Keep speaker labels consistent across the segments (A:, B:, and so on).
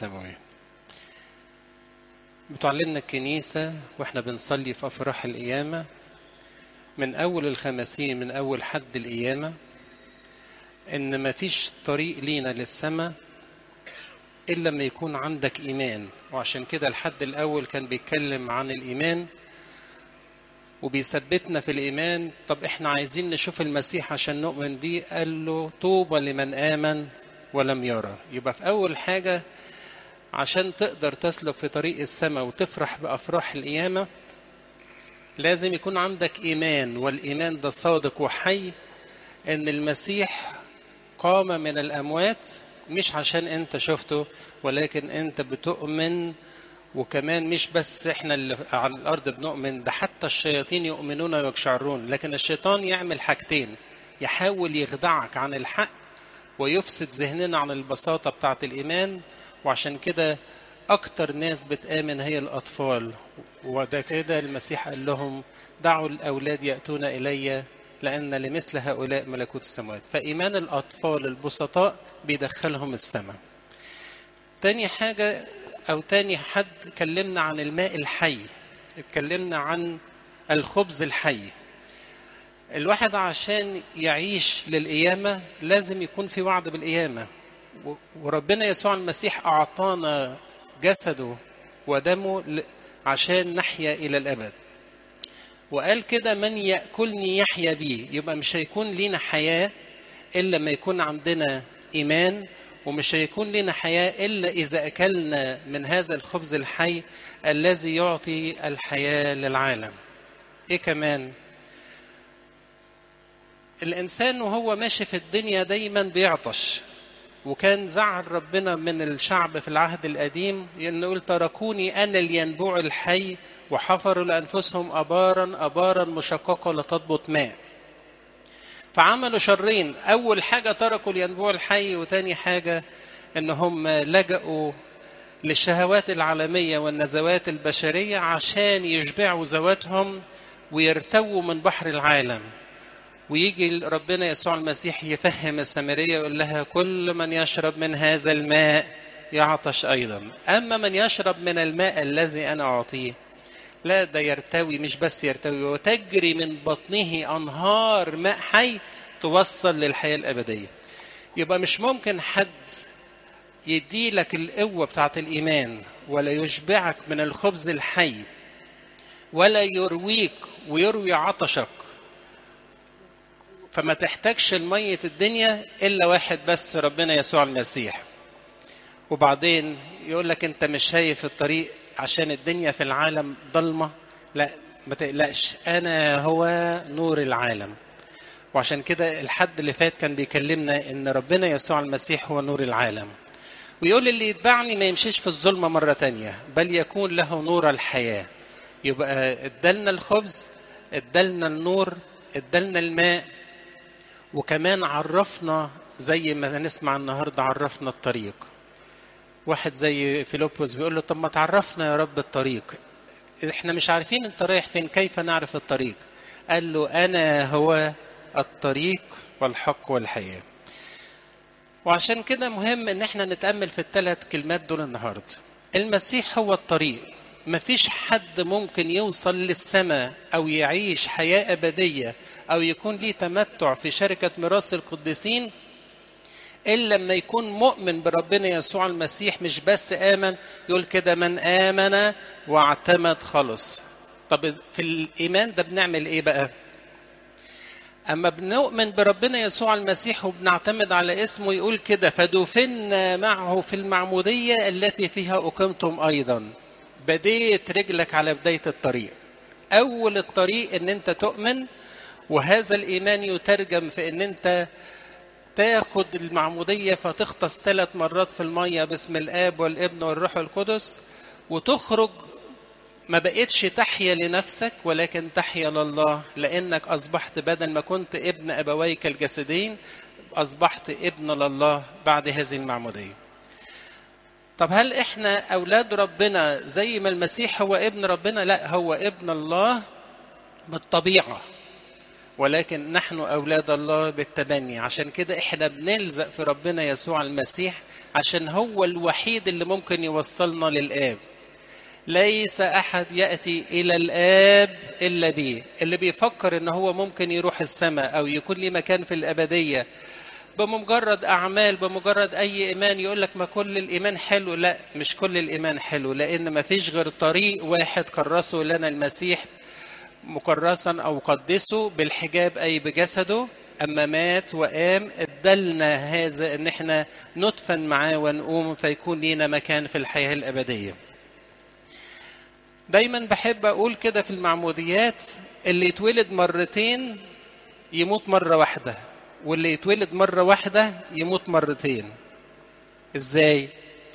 A: السماوات بتعلمنا الكنيسة واحنا بنصلي في أفراح القيامة من أول الخمسين من أول حد القيامة إن مفيش طريق لينا للسماء إلا لما يكون عندك إيمان وعشان كده الحد الأول كان بيتكلم عن الإيمان وبيثبتنا في الإيمان طب إحنا عايزين نشوف المسيح عشان نؤمن بيه قال له طوبى لمن آمن ولم يرى يبقى في أول حاجة عشان تقدر تسلك في طريق السماء وتفرح بأفراح القيامة لازم يكون عندك إيمان والإيمان ده صادق وحي إن المسيح قام من الأموات مش عشان أنت شفته ولكن أنت بتؤمن وكمان مش بس احنا اللي على الارض بنؤمن ده حتى الشياطين يؤمنون ويقشعرون لكن الشيطان يعمل حاجتين يحاول يخدعك عن الحق ويفسد ذهننا عن البساطه بتاعه الايمان وعشان كده اكتر ناس بتامن هي الاطفال وده كده المسيح قال لهم دعوا الاولاد ياتون الي لان لمثل هؤلاء ملكوت السماوات فايمان الاطفال البسطاء بيدخلهم السماء تاني حاجه أو تاني حد كلمنا عن الماء الحي اتكلمنا عن الخبز الحي الواحد عشان يعيش للقيامة لازم يكون في وعد بالقيامة وربنا يسوع المسيح أعطانا جسده ودمه عشان نحيا إلى الأبد وقال كده من يأكلني يحيا بي يبقى مش هيكون لينا حياة إلا ما يكون عندنا إيمان ومش هيكون لنا حياة إلا إذا أكلنا من هذا الخبز الحي الذي يعطي الحياة للعالم إيه كمان الإنسان وهو ماشي في الدنيا دايما بيعطش وكان زعل ربنا من الشعب في العهد القديم إنه يقول تركوني أنا الينبوع الحي وحفروا لأنفسهم أبارا أبارا مشققة لتضبط ماء فعملوا شرين اول حاجه تركوا الينبوع الحي وتاني حاجه ان هم لجأوا للشهوات العالميه والنزوات البشريه عشان يشبعوا ذواتهم ويرتووا من بحر العالم ويجي ربنا يسوع المسيح يفهم السامريه يقول لها كل من يشرب من هذا الماء يعطش ايضا اما من يشرب من الماء الذي انا اعطيه لا ده يرتوي مش بس يرتوي وتجري من بطنه انهار ماء حي توصل للحياه الابديه يبقى مش ممكن حد يدي لك القوه بتاعت الايمان ولا يشبعك من الخبز الحي ولا يرويك ويروي عطشك فما تحتاجش لمية الدنيا إلا واحد بس ربنا يسوع المسيح وبعدين يقول لك أنت مش شايف الطريق عشان الدنيا في العالم ضلمة لا ما تقلقش أنا هو نور العالم وعشان كده الحد اللي فات كان بيكلمنا إن ربنا يسوع المسيح هو نور العالم ويقول اللي يتبعني ما يمشيش في الظلمة مرة تانية بل يكون له نور الحياة يبقى ادالنا الخبز ادالنا النور ادالنا الماء وكمان عرفنا زي ما نسمع النهارده عرفنا الطريق واحد زي فيلبس بيقول له طب ما تعرفنا يا رب الطريق احنا مش عارفين انت رايح فين كيف نعرف الطريق قال له انا هو الطريق والحق والحياه وعشان كده مهم ان احنا نتامل في الثلاث كلمات دول النهارده المسيح هو الطريق مفيش حد ممكن يوصل للسماء او يعيش حياه ابديه او يكون ليه تمتع في شركه ميراث القديسين الا لما يكون مؤمن بربنا يسوع المسيح مش بس امن يقول كده من امن واعتمد خلص طب في الايمان ده بنعمل ايه بقى اما بنؤمن بربنا يسوع المسيح وبنعتمد على اسمه يقول كده فدفنا معه في المعموديه التي فيها اقمتم ايضا بديت رجلك على بدايه الطريق اول الطريق ان انت تؤمن وهذا الايمان يترجم في ان انت تاخد المعمودية فتغطس ثلاث مرات في المية باسم الآب والابن والروح القدس وتخرج ما بقتش تحيا لنفسك ولكن تحيا لله لأنك أصبحت بدل ما كنت ابن أبويك الجسدين أصبحت ابن لله بعد هذه المعمودية طب هل احنا أولاد ربنا زي ما المسيح هو ابن ربنا لا هو ابن الله بالطبيعة ولكن نحن أولاد الله بالتبني عشان كده إحنا بنلزق في ربنا يسوع المسيح عشان هو الوحيد اللي ممكن يوصلنا للآب ليس أحد يأتي إلى الآب إلا بيه اللي بيفكر إن هو ممكن يروح السماء أو يكون ليه مكان في الأبدية بمجرد أعمال بمجرد أي إيمان يقول لك ما كل الإيمان حلو لا مش كل الإيمان حلو لأن ما فيش غير طريق واحد كرسه لنا المسيح مكرسا أو قدسه بالحجاب أي بجسده أما مات وقام ادلنا هذا إن إحنا ندفن معاه ونقوم فيكون لينا مكان في الحياة الأبدية دايما بحب أقول كده في المعموديات اللي يتولد مرتين يموت مرة واحدة واللي يتولد مرة واحدة يموت مرتين ازاي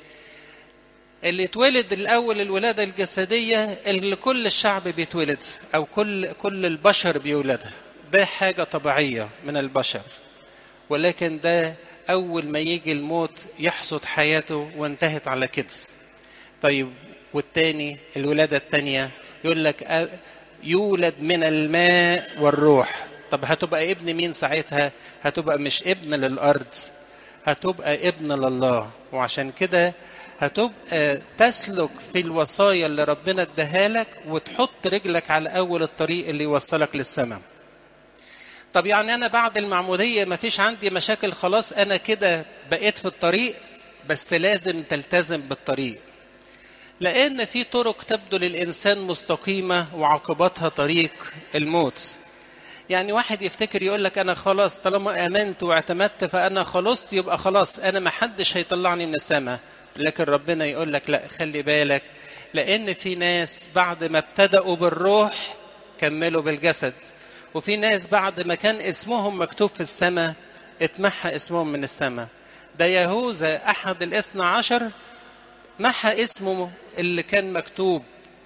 A: اللي يتولد الاول الولادة الجسدية اللي كل الشعب بيتولد او كل كل البشر بيولدها ده حاجة طبيعية من البشر ولكن ده اول ما يجي الموت يحصد حياته وانتهت على كده طيب والتاني الولادة التانية يقول لك يولد من الماء والروح طب هتبقى ابن مين ساعتها هتبقى مش ابن للارض هتبقى ابن لله وعشان كده هتبقى تسلك في الوصايا اللي ربنا اداها لك وتحط رجلك على اول الطريق اللي يوصلك للسماء طب يعني انا بعد المعموديه ما فيش عندي مشاكل خلاص انا كده بقيت في الطريق بس لازم تلتزم بالطريق لان في طرق تبدو للانسان مستقيمه وعاقبتها طريق الموت يعني واحد يفتكر يقول لك انا خلاص طالما امنت واعتمدت فانا خلصت يبقى خلاص انا ما حدش هيطلعني من السماء لكن ربنا يقول لك لا خلي بالك لان في ناس بعد ما ابتدأوا بالروح كملوا بالجسد وفي ناس بعد ما كان اسمهم مكتوب في السماء اتمحى اسمهم من السماء ده يهوذا احد الاثنى عشر محى اسمه اللي كان مكتوب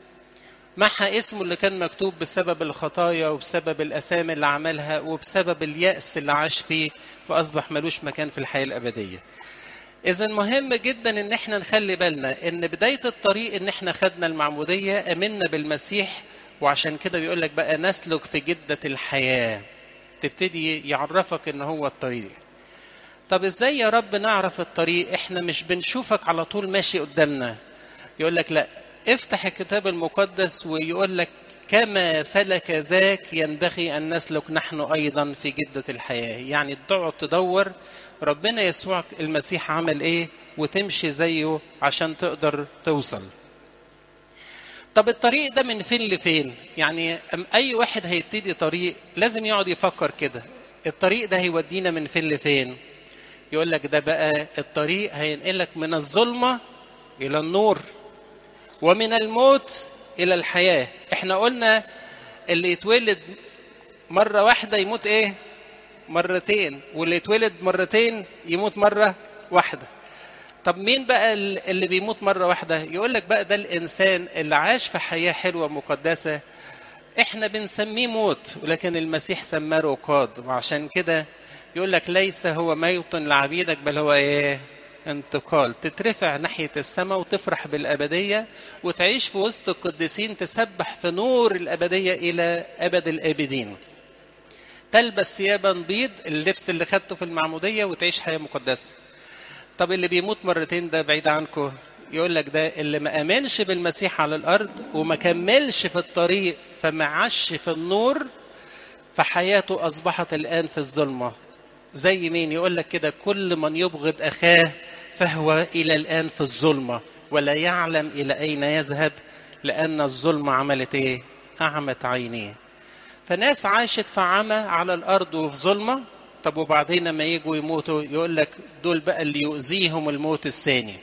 A: محى اسمه اللي كان مكتوب بسبب الخطايا وبسبب الأسامي اللي عملها وبسبب اليأس اللي عاش فيه فأصبح ملوش مكان في الحياة الأبدية إذا مهم جدا إن احنا نخلي بالنا إن بداية الطريق إن احنا خدنا المعمودية أمنا بالمسيح وعشان كده بيقول لك بقى نسلك في جدة الحياة تبتدي يعرفك إن هو الطريق طب إزاي يا رب نعرف الطريق إحنا مش بنشوفك على طول ماشي قدامنا يقول لك لا افتح الكتاب المقدس ويقول لك كما سلك ذاك ينبغي أن نسلك نحن أيضا في جدة الحياة يعني تقعد تدور ربنا يسوع المسيح عمل إيه وتمشي زيه عشان تقدر توصل طب الطريق ده من فين لفين يعني أي واحد هيبتدي طريق لازم يقعد يفكر كده الطريق ده هيودينا من فين لفين يقول لك ده بقى الطريق هينقلك من الظلمة إلى النور ومن الموت الى الحياه احنا قلنا اللي يتولد مره واحده يموت ايه مرتين واللي يتولد مرتين يموت مره واحده طب مين بقى اللي بيموت مره واحده يقول لك بقى ده الانسان اللي عاش في حياه حلوه مقدسه احنا بنسميه موت ولكن المسيح سماه رقاد وعشان كده يقول لك ليس هو موت لعبيدك بل هو ايه انتقال تترفع ناحية السماء وتفرح بالأبدية وتعيش في وسط القديسين تسبح في نور الأبدية إلى أبد الآبدين تلبس ثيابا بيض اللبس اللي خدته في المعمودية وتعيش حياة مقدسة طب اللي بيموت مرتين ده بعيد عنكم يقول لك ده اللي ما امنش بالمسيح على الارض وما كملش في الطريق فما عاش في النور فحياته اصبحت الان في الظلمه زي مين يقول لك كده كل من يبغض اخاه فهو الى الان في الظلمه ولا يعلم الى اين يذهب لان الظلمه عملت ايه اعمت عينيه فناس عاشت في عمى على الارض وفي ظلمه طب وبعدين لما يجوا يموتوا يقول لك دول بقى اللي يؤذيهم الموت الثاني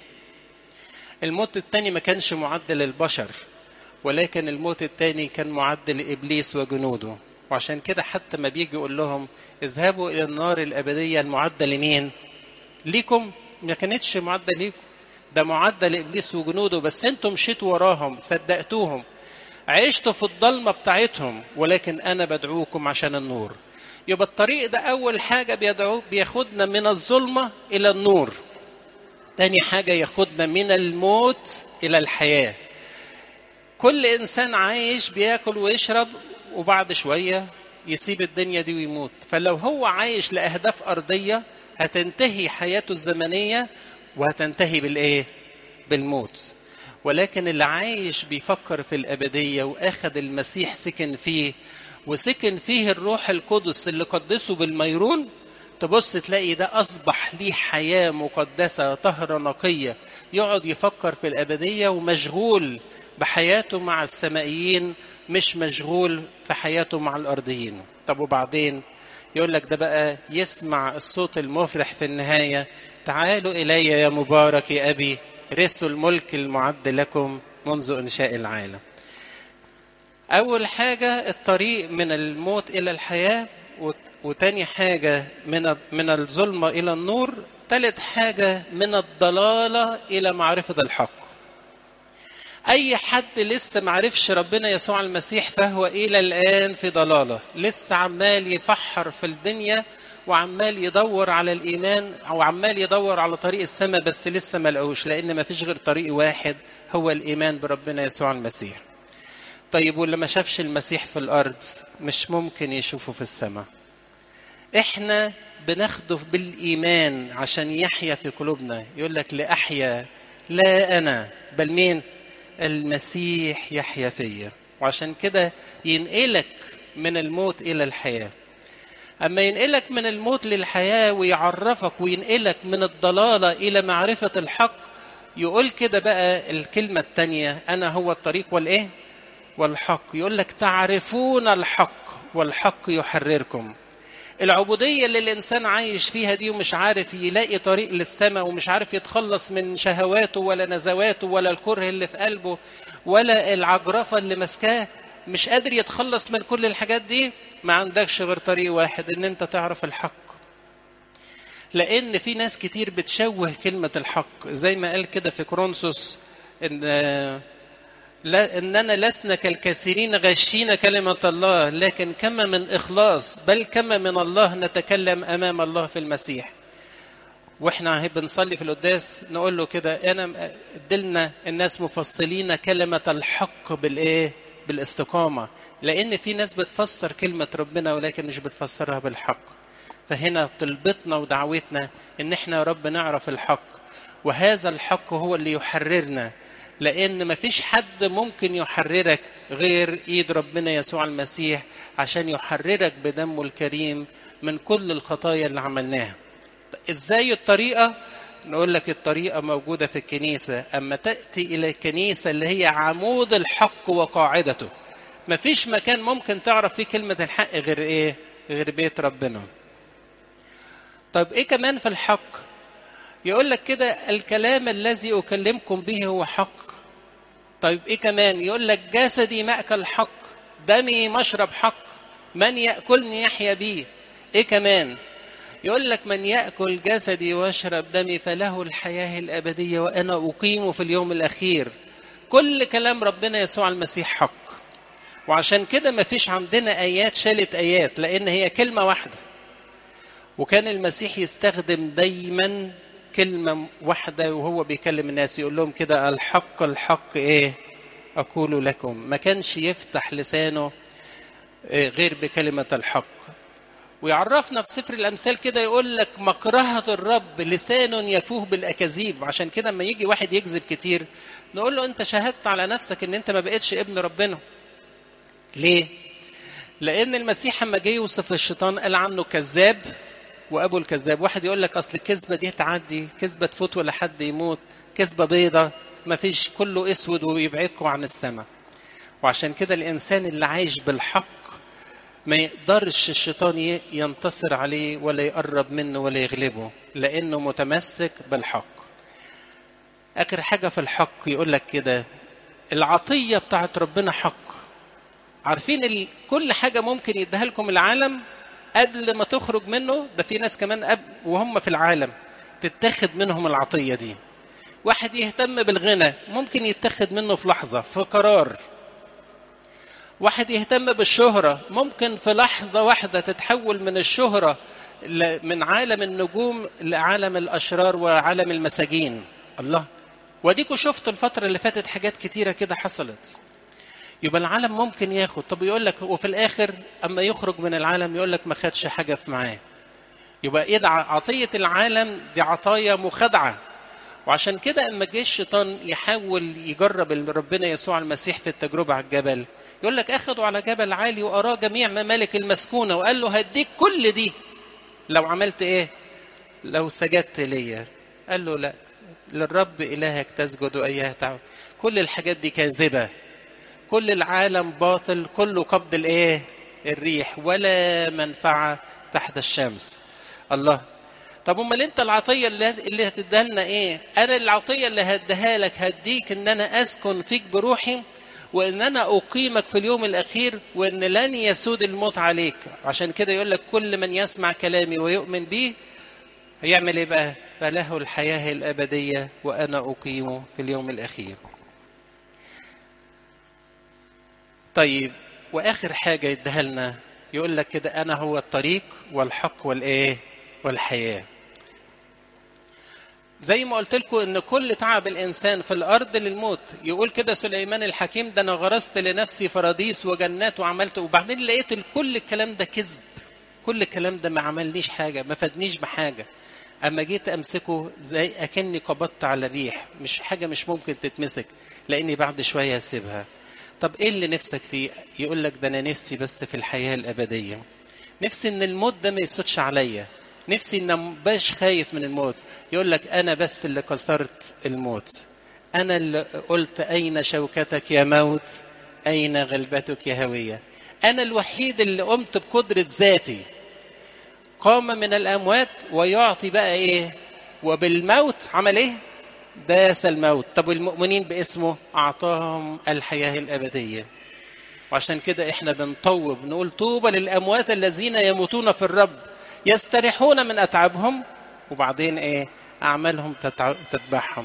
A: الموت الثاني ما كانش معد للبشر ولكن الموت الثاني كان معد لابليس وجنوده وعشان كده حتى ما بيجي يقول لهم اذهبوا الى النار الابديه المعده لمين ليكم ما كانتش معده ليكم ده معده لابليس وجنوده بس انتم مشيتوا وراهم صدقتوهم عشتوا في الضلمه بتاعتهم ولكن انا بدعوكم عشان النور يبقى الطريق ده اول حاجه بيدعو بياخدنا من الظلمه الى النور تاني حاجه ياخدنا من الموت الى الحياه كل انسان عايش بياكل ويشرب وبعد شويه يسيب الدنيا دي ويموت فلو هو عايش لأهداف أرضية هتنتهي حياته الزمنية وهتنتهي بالإيه؟ بالموت ولكن اللي عايش بيفكر في الأبدية وأخذ المسيح سكن فيه وسكن فيه الروح القدس اللي قدسه بالميرون تبص تلاقي ده أصبح ليه حياة مقدسة طهرة نقية يقعد يفكر في الأبدية ومشغول بحياته مع السمائيين مش مشغول في حياته مع الأرضيين طب وبعدين يقول لك ده بقى يسمع الصوت المفرح في النهاية تعالوا إلي يا مبارك يا أبي رثوا الملك المعد لكم منذ إنشاء العالم أول حاجة الطريق من الموت إلى الحياة وتاني حاجة من من الظلمة إلى النور تالت حاجة من الضلالة إلى معرفة الحق أي حد لسه معرفش ربنا يسوع المسيح فهو إلى الآن في ضلالة لسه عمال يفحر في الدنيا وعمال يدور على الإيمان أو عمال يدور على طريق السماء بس لسه ما لقوش لأن ما فيش غير طريق واحد هو الإيمان بربنا يسوع المسيح طيب واللي ما شافش المسيح في الأرض مش ممكن يشوفه في السماء احنا بناخده بالإيمان عشان يحيا في قلوبنا يقول لك لأحيا لا أنا بل مين المسيح يحيا فيا وعشان كده ينقلك من الموت إلى الحياة أما ينقلك من الموت للحياة ويعرفك وينقلك من الضلالة إلى معرفة الحق يقول كده بقى الكلمة التانية أنا هو الطريق والإيه والحق يقول لك تعرفون الحق والحق يحرركم العبودية اللي الإنسان عايش فيها دي ومش عارف يلاقي طريق للسماء ومش عارف يتخلص من شهواته ولا نزواته ولا الكره اللي في قلبه ولا العجرفة اللي ماسكاه مش قادر يتخلص من كل الحاجات دي ما عندكش غير طريق واحد ان انت تعرف الحق لان في ناس كتير بتشوه كلمة الحق زي ما قال كده في كرونسوس ان لا اننا لسنا كالكثيرين غشين كلمه الله لكن كما من اخلاص بل كما من الله نتكلم امام الله في المسيح واحنا بنصلي في القداس نقول له كده انا ادلنا الناس مفصلين كلمه الحق بالايه بالاستقامه لان في ناس بتفسر كلمه ربنا ولكن مش بتفسرها بالحق فهنا طلبتنا ودعوتنا ان احنا يا رب نعرف الحق وهذا الحق هو اللي يحررنا لان مفيش حد ممكن يحررك غير ايد ربنا يسوع المسيح عشان يحررك بدمه الكريم من كل الخطايا اللي عملناها ازاي الطريقه نقول لك الطريقه موجوده في الكنيسه اما تاتي الى الكنيسه اللي هي عمود الحق وقاعدته مفيش مكان ممكن تعرف فيه كلمه الحق غير ايه غير بيت ربنا طب ايه كمان في الحق يقول لك كده الكلام الذي اكلمكم به هو حق طيب ايه كمان يقول لك جسدي ماكل حق دمي مشرب حق من ياكلني يحيا بي ايه كمان يقول لك من ياكل جسدي ويشرب دمي فله الحياه الابديه وانا اقيمه في اليوم الاخير كل كلام ربنا يسوع المسيح حق وعشان كده ما فيش عندنا ايات شالت ايات لان هي كلمه واحده وكان المسيح يستخدم دايما كلمة واحدة وهو بيكلم الناس يقول لهم كده الحق الحق ايه أقول لكم ما كانش يفتح لسانه غير بكلمة الحق ويعرفنا في سفر الأمثال كده يقول لك مكرهة الرب لسان يفوه بالأكاذيب عشان كده لما يجي واحد يكذب كتير نقول له أنت شهدت على نفسك إن أنت ما بقتش ابن ربنا ليه؟ لأن المسيح لما جه يوصف الشيطان قال عنه كذاب وابو الكذاب واحد يقول لك اصل الكذبه دي تعدي كذبه تفوت ولا حد يموت كذبه بيضة ما فيش كله اسود ويبعدكم عن السماء وعشان كده الانسان اللي عايش بالحق ما يقدرش الشيطان ينتصر عليه ولا يقرب منه ولا يغلبه لانه متمسك بالحق اخر حاجه في الحق يقول لك كده العطيه بتاعت ربنا حق عارفين ال... كل حاجه ممكن يديها لكم العالم قبل ما تخرج منه ده في ناس كمان قبل وهم في العالم تتخذ منهم العطية دي واحد يهتم بالغنى ممكن يتخذ منه في لحظة في قرار واحد يهتم بالشهرة ممكن في لحظة واحدة تتحول من الشهرة من عالم النجوم لعالم الأشرار وعالم المساجين الله وديكوا شفتوا الفترة اللي فاتت حاجات كتيرة كده حصلت يبقى العالم ممكن ياخد طب يقول لك وفي الاخر اما يخرج من العالم يقول لك ما خدش حاجه في معاه يبقى ايه ده عطيه العالم دي عطايا مخادعه وعشان كده اما جه الشيطان يحاول يجرب ربنا يسوع المسيح في التجربه على الجبل يقول لك اخذوا على جبل عالي واراه جميع ممالك المسكونه وقال له هديك كل دي لو عملت ايه لو سجدت ليا قال له لا للرب الهك تسجد اياه تعبد كل الحاجات دي كاذبه كل العالم باطل كله قبض الايه الريح ولا منفعه تحت الشمس الله طب امال انت العطيه اللي اللي هتديها لنا ايه انا العطيه اللي هديها لك هديك ان انا اسكن فيك بروحي وان انا اقيمك في اليوم الاخير وان لن يسود الموت عليك عشان كده يقول لك كل من يسمع كلامي ويؤمن به هيعمل ايه بقى فله الحياه الابديه وانا اقيمه في اليوم الاخير طيب واخر حاجه يديها لنا يقول لك كده انا هو الطريق والحق والايه والحياه زي ما قلت لكم ان كل تعب الانسان في الارض للموت يقول كده سليمان الحكيم ده انا غرست لنفسي فراديس وجنات وعملت وبعدين لقيت كل الكلام ده كذب كل الكلام ده ما عملنيش حاجه ما فادنيش بحاجه اما جيت امسكه زي اكني قبضت على الريح مش حاجه مش ممكن تتمسك لاني بعد شويه هسيبها طب ايه اللي نفسك فيه يقول لك ده انا نفسي بس في الحياه الابديه نفسي ان الموت ده ما يسودش عليا نفسي ان مبقاش خايف من الموت يقول لك انا بس اللي كسرت الموت انا اللي قلت اين شوكتك يا موت اين غلبتك يا هويه انا الوحيد اللي قمت بقدره ذاتي قام من الاموات ويعطي بقى ايه وبالموت عمل ايه داس الموت طب والمؤمنين باسمه اعطاهم الحياه الابديه وعشان كده احنا بنطوب نقول طوبى للاموات الذين يموتون في الرب يستريحون من اتعابهم وبعدين ايه اعمالهم تتبعهم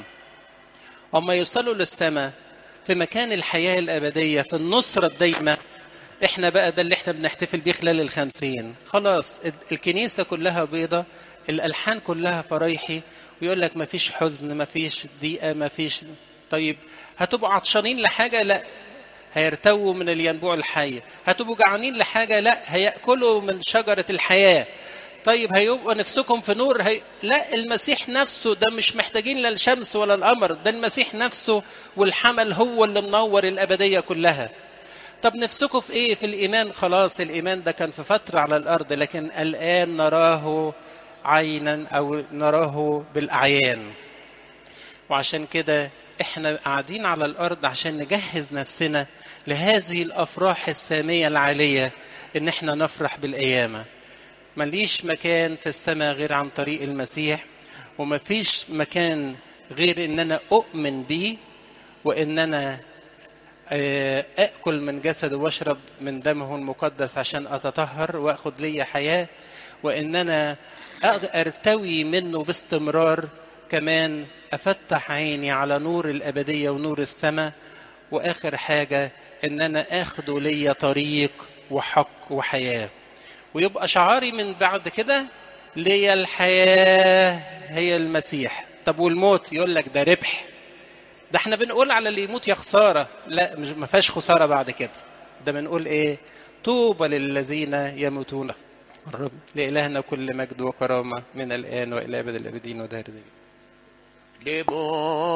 A: وما يوصلوا للسماء في مكان الحياه الابديه في النصره الدايمه احنا بقى ده اللي احنا بنحتفل بيه خلال الخمسين خلاص الكنيسه كلها بيضه الالحان كلها فرايحي ويقول لك ما فيش حزن ما فيش ضيقه ما فيش طيب هتبقوا عطشانين لحاجه لا هيرتووا من الينبوع الحي هتبقوا جعانين لحاجه لا هياكلوا من شجره الحياه طيب هيبقى نفسكم في نور هي... لا المسيح نفسه ده مش محتاجين لا الشمس ولا القمر ده المسيح نفسه والحمل هو اللي منور الابديه كلها طب نفسكم في ايه في الايمان خلاص الايمان ده كان في فتره على الارض لكن الان نراه عينا او نراه بالاعيان وعشان كده احنا قاعدين على الارض عشان نجهز نفسنا لهذه الافراح الساميه العاليه ان احنا نفرح بالقيامه مليش مكان في السماء غير عن طريق المسيح ومفيش مكان غير ان انا اؤمن بيه وان انا اكل من جسده واشرب من دمه المقدس عشان اتطهر واخد لي حياه وان انا ارتوي منه باستمرار كمان افتح عيني على نور الابديه ونور السماء واخر حاجه ان انا اخده ليا طريق وحق وحياه ويبقى شعاري من بعد كده ليا الحياه هي المسيح طب والموت يقول لك ده ربح ده احنا بنقول على اللي يموت يا خساره لا مش ما فيهاش خساره بعد كده ده بنقول ايه طوبى للذين يموتون الرب لإلهنا كل مجد وكرامة من الآن وإلى أبد الآبدين ودهر